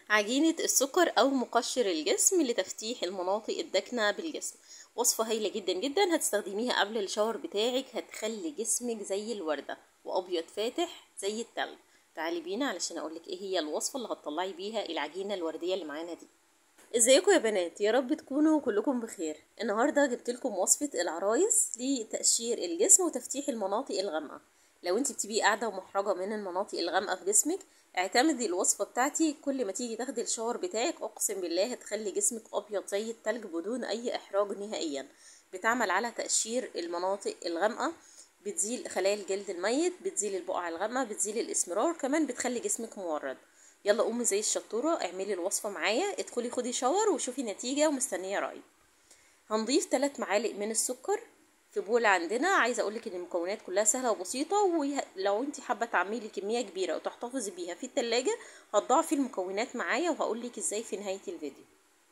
عجينة السكر أو مقشر الجسم لتفتيح المناطق الداكنة بالجسم وصفة هايلة جدا جدا هتستخدميها قبل الشاور بتاعك هتخلي جسمك زي الوردة وأبيض فاتح زي التلج تعالي بينا علشان أقولك ايه هي الوصفة اللي هتطلعي بيها العجينة الوردية اللي معانا دي ازيكم يا بنات يا رب تكونوا كلكم بخير النهارده جبت لكم وصفه العرايس لتقشير الجسم وتفتيح المناطق الغامقه لو انت بتبقي قاعده ومحرجه من المناطق الغامقه في جسمك اعتمدي الوصفه بتاعتي كل ما تيجي تاخدي الشاور بتاعك اقسم بالله هتخلي جسمك ابيض زي التلج بدون اي احراج نهائيا بتعمل على تقشير المناطق الغامقه بتزيل خلايا الجلد الميت بتزيل البقع الغامقه بتزيل الاسمرار كمان بتخلي جسمك مورد يلا قومي زي الشطورة اعملي الوصفة معايا ادخلي خدي شاور وشوفي نتيجة ومستنية رأيي هنضيف 3 معالق من السكر في بول عندنا عايزه اقولك ان المكونات كلها سهله وبسيطه ولو انت حابه تعملي كميه كبيره وتحتفظي بيها في التلاجة هتضاعفي المكونات معايا وهقولك ازاي في نهايه الفيديو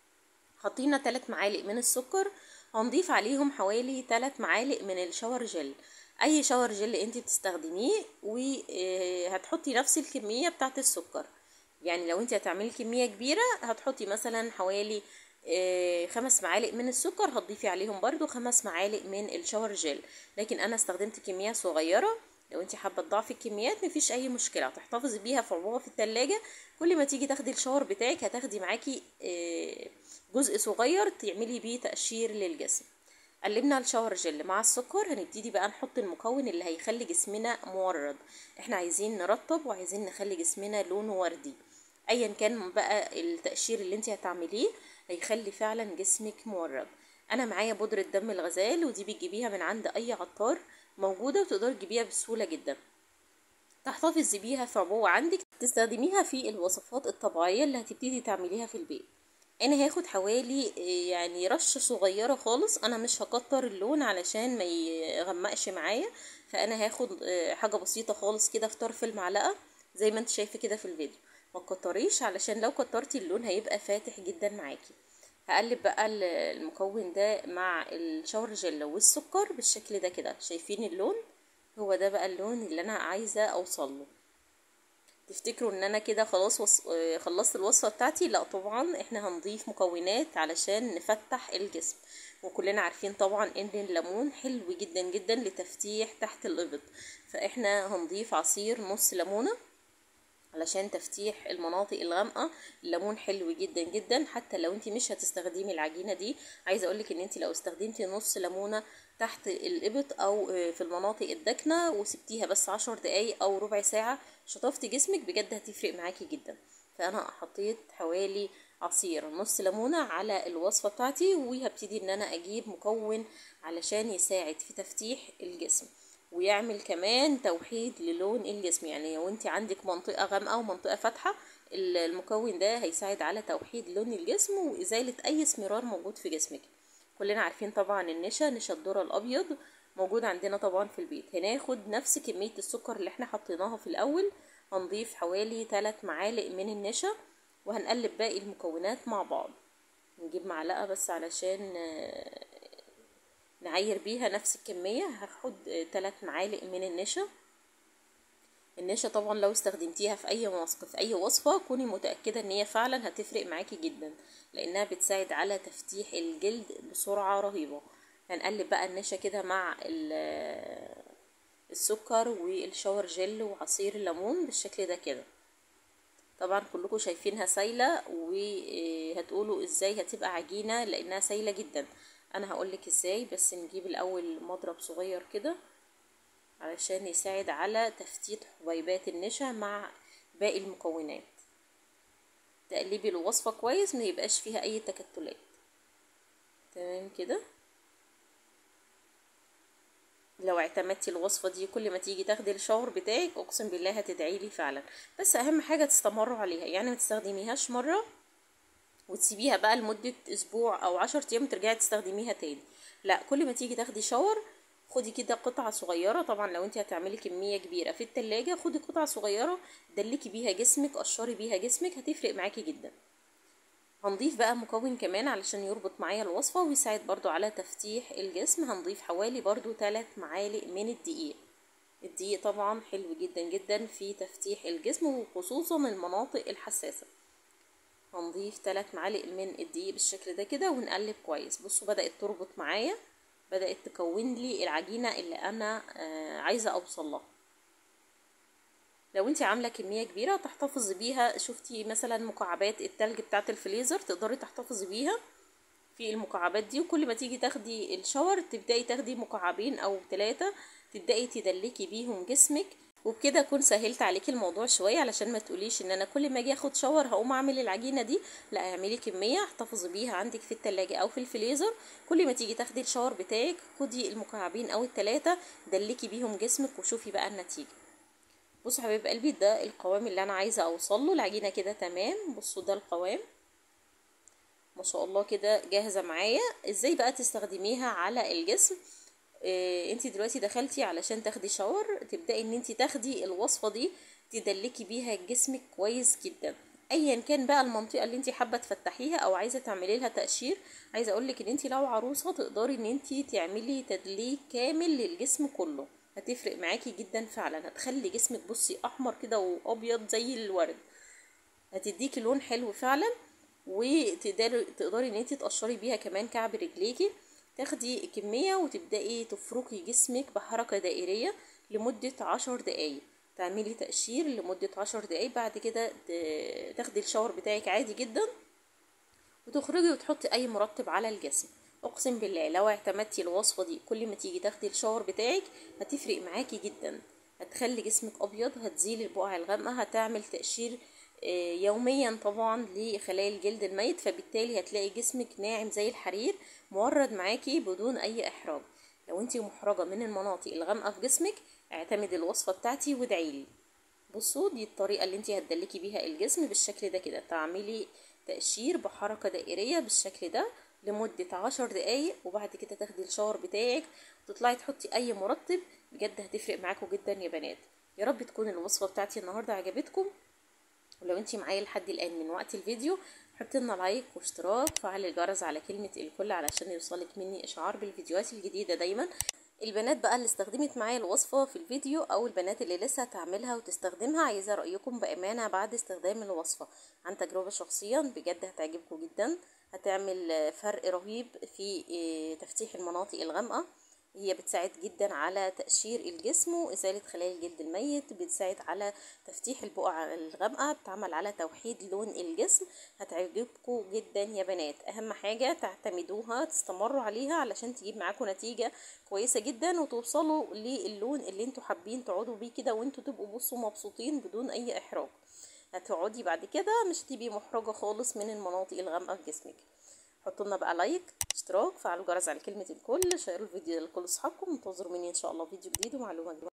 حطينا 3 معالق من السكر هنضيف عليهم حوالي 3 معالق من الشاور جل اي شاور جل انت بتستخدميه وهتحطي نفس الكميه بتاعه السكر يعني لو انت هتعملي كميه كبيره هتحطي مثلا حوالي خمس معالق من السكر هتضيفي عليهم برضو خمس معالق من الشاور جل لكن انا استخدمت كميه صغيره لو انت حابه تضاعفي الكميات مفيش اي مشكله هتحتفظي بيها في عبوه في التلاجة كل ما تيجي تاخدي الشاور بتاعك هتاخدي معاكي جزء صغير تعملي بيه تقشير للجسم قلبنا الشاور جل مع السكر هنبتدي بقى نحط المكون اللي هيخلي جسمنا مورد احنا عايزين نرطب وعايزين نخلي جسمنا لونه وردي ايا كان بقى التقشير اللي انت هتعمليه هيخلي فعلا جسمك مورد انا معايا بودرة دم الغزال ودي بتجيبيها من عند اي عطار موجودة وتقدري تجيبيها بسهولة جدا تحتفظي بيها في عبوة عندك تستخدميها في الوصفات الطبيعية اللي هتبتدي تعمليها في البيت انا هاخد حوالي يعني رشة صغيرة خالص انا مش هكتر اللون علشان ما يغمقش معايا فانا هاخد حاجة بسيطة خالص كده في طرف المعلقة زي ما انت شايفة كده في الفيديو ما تكتريش علشان لو كترتي اللون هيبقى فاتح جدا معاكي هقلب بقى المكون ده مع الشاور جل والسكر بالشكل ده كده شايفين اللون هو ده بقى اللون اللي انا عايزه اوصل له تفتكروا ان انا كده خلاص وص... خلصت الوصفه بتاعتي لا طبعا احنا هنضيف مكونات علشان نفتح الجسم وكلنا عارفين طبعا ان الليمون حلو جدا جدا لتفتيح تحت الابط فاحنا هنضيف عصير نص ليمونه علشان تفتيح المناطق الغامقه الليمون حلو جدا جدا حتى لو انت مش هتستخدمي العجينه دي عايزه اقولك ان انت لو استخدمتي نص ليمونه تحت الابط او في المناطق الداكنه وسبتيها بس عشر دقايق او ربع ساعه شطفتي جسمك بجد هتفرق معاكي جدا فانا حطيت حوالي عصير نص ليمونه على الوصفه بتاعتي وهبتدي ان انا اجيب مكون علشان يساعد في تفتيح الجسم ويعمل كمان توحيد للون الجسم يعني لو انت عندك منطقه غامقه ومنطقه فاتحه المكون ده هيساعد على توحيد لون الجسم وازاله اي اسمرار موجود في جسمك كلنا عارفين طبعا النشا نشا الذره الابيض موجود عندنا طبعا في البيت هناخد نفس كميه السكر اللي احنا حطيناها في الاول هنضيف حوالي 3 معالق من النشا وهنقلب باقي المكونات مع بعض نجيب معلقه بس علشان نعير بيها نفس الكمية هاخد 3 معالق من النشا النشا طبعا لو استخدمتيها في اي وصفة في اي وصفة كوني متأكدة ان هي فعلا هتفرق معاكي جدا لانها بتساعد على تفتيح الجلد بسرعة رهيبة هنقلب بقى النشا كده مع السكر والشاور جل وعصير الليمون بالشكل ده كده طبعا كلكم شايفينها سايلة وهتقولوا ازاي هتبقى عجينة لانها سايلة جدا انا هقولك ازاي بس نجيب الاول مضرب صغير كده علشان يساعد على تفتيت حبيبات النشا مع باقي المكونات تقلبي الوصفة كويس ما يبقاش فيها اي تكتلات تمام كده لو اعتمدتي الوصفة دي كل ما تيجي تاخدي الشاور بتاعك اقسم بالله هتدعي لي فعلا بس اهم حاجة تستمروا عليها يعني ما تستخدميهاش مرة وتسيبيها بقى لمدة اسبوع او عشر ايام ترجعي تستخدميها تاني لا كل ما تيجي تاخدي شاور خدي كده قطعة صغيرة طبعا لو انت هتعملي كمية كبيرة في التلاجة خدي قطعة صغيرة دلكي بيها جسمك قشري بيها جسمك هتفرق معاكي جدا هنضيف بقى مكون كمان علشان يربط معايا الوصفة ويساعد برضو على تفتيح الجسم هنضيف حوالي برضو 3 معالق من الدقيق الدقيق طبعا حلو جدا جدا في تفتيح الجسم وخصوصا المناطق الحساسة هنضيف 3 معالق من الدقيق بالشكل ده كده ونقلب كويس بصوا بدأت تربط معايا بدأت تكون لي العجينة اللي انا آه عايزة اوصل لها لو انت عامله كميه كبيره تحتفظي بيها شفتي مثلا مكعبات التلج بتاعه الفريزر تقدري تحتفظي بيها في المكعبات دي وكل ما تيجي تاخدي الشاور تبداي تاخدي مكعبين او ثلاثه تبداي تدلكي بيهم جسمك وبكده اكون سهلت عليكي الموضوع شويه علشان ما تقوليش ان انا كل ما اجي اخد شاور هقوم اعمل العجينه دي لا اعملي كميه احتفظي بيها عندك في التلاجة او في الفريزر كل ما تيجي تاخدي الشاور بتاعك خدي المكعبين او الثلاثه دلكي بيهم جسمك وشوفي بقى النتيجه بصوا حبايب قلبي ده القوام اللي انا عايزه اوصل له العجينه كده تمام بصوا ده القوام ما شاء الله كده جاهزه معايا ازاي بقى تستخدميها على الجسم إيه انت دلوقتي دخلتي علشان تاخدي شاور تبداي ان انت تاخدي الوصفه دي تدلكي بيها جسمك كويس جدا ايا كان بقى المنطقه اللي انت حابه تفتحيها او عايزه تعملي لها تقشير عايزه اقول لك ان انت لو عروسه تقدري ان انت تعملي تدليك كامل للجسم كله هتفرق معاكي جدا فعلا هتخلي جسمك بصي احمر كده وابيض زي الورد هتديكي لون حلو فعلا وتقدري تقدري ان انت تقشري بيها كمان كعب رجليكي تاخدي كميه وتبداي تفركي جسمك بحركه دائريه لمده عشر دقايق تعملي تقشير لمده عشر دقايق بعد كده تاخدي الشاور بتاعك عادي جدا وتخرجي وتحطي اي مرطب على الجسم اقسم بالله لو اعتمدتي الوصفه دي كل ما تيجي تاخدي الشاور بتاعك هتفرق معاكي جدا هتخلي جسمك ابيض هتزيل البقع الغامقه هتعمل تقشير يوميا طبعا لخلايا الجلد الميت فبالتالي هتلاقي جسمك ناعم زي الحرير مورد معاكي بدون اي احراج لو انتي محرجه من المناطق الغامقه في جسمك اعتمدي الوصفه بتاعتي وادعيلي بصوا دي الطريقه اللي انتي هتدلكي بيها الجسم بالشكل ده كده تعملي تقشير بحركه دائريه بالشكل ده لمدة عشر دقايق وبعد كده تاخدي الشاور بتاعك وتطلعي تحطي اي مرطب بجد هتفرق معاكم جدا يا بنات يا رب تكون الوصفة بتاعتي النهاردة عجبتكم ولو انتي معايا لحد الان من وقت الفيديو حطي لنا لايك واشتراك وفعل الجرس على كلمة الكل علشان يوصلك مني اشعار بالفيديوهات الجديدة دايما البنات بقى اللي استخدمت معايا الوصفة في الفيديو او البنات اللي لسه هتعملها وتستخدمها عايزة رأيكم بأمانة بعد استخدام الوصفة عن تجربة شخصيا بجد هتعجبكم جدا هتعمل فرق رهيب في تفتيح المناطق الغامقة هي بتساعد جدا على تقشير الجسم وإزالة خلايا الجلد الميت بتساعد على تفتيح البقع الغامقة بتعمل على توحيد لون الجسم هتعجبكم جدا يا بنات أهم حاجة تعتمدوها تستمروا عليها علشان تجيب معاكم نتيجة كويسة جدا وتوصلوا للون اللي انتوا حابين تقعدوا بيه كده وانتوا تبقوا بصوا مبسوطين بدون أي إحراج هتقعدي بعد كده مش هتبقي محرجة خالص من المناطق الغامقة في جسمك حطوا لنا بقى لايك اشتراك فعلوا الجرس على كلمة الكل شيروا الفيديو لكل اصحابكم انتظروا مني ان شاء الله فيديو جديد ومعلومة جديدة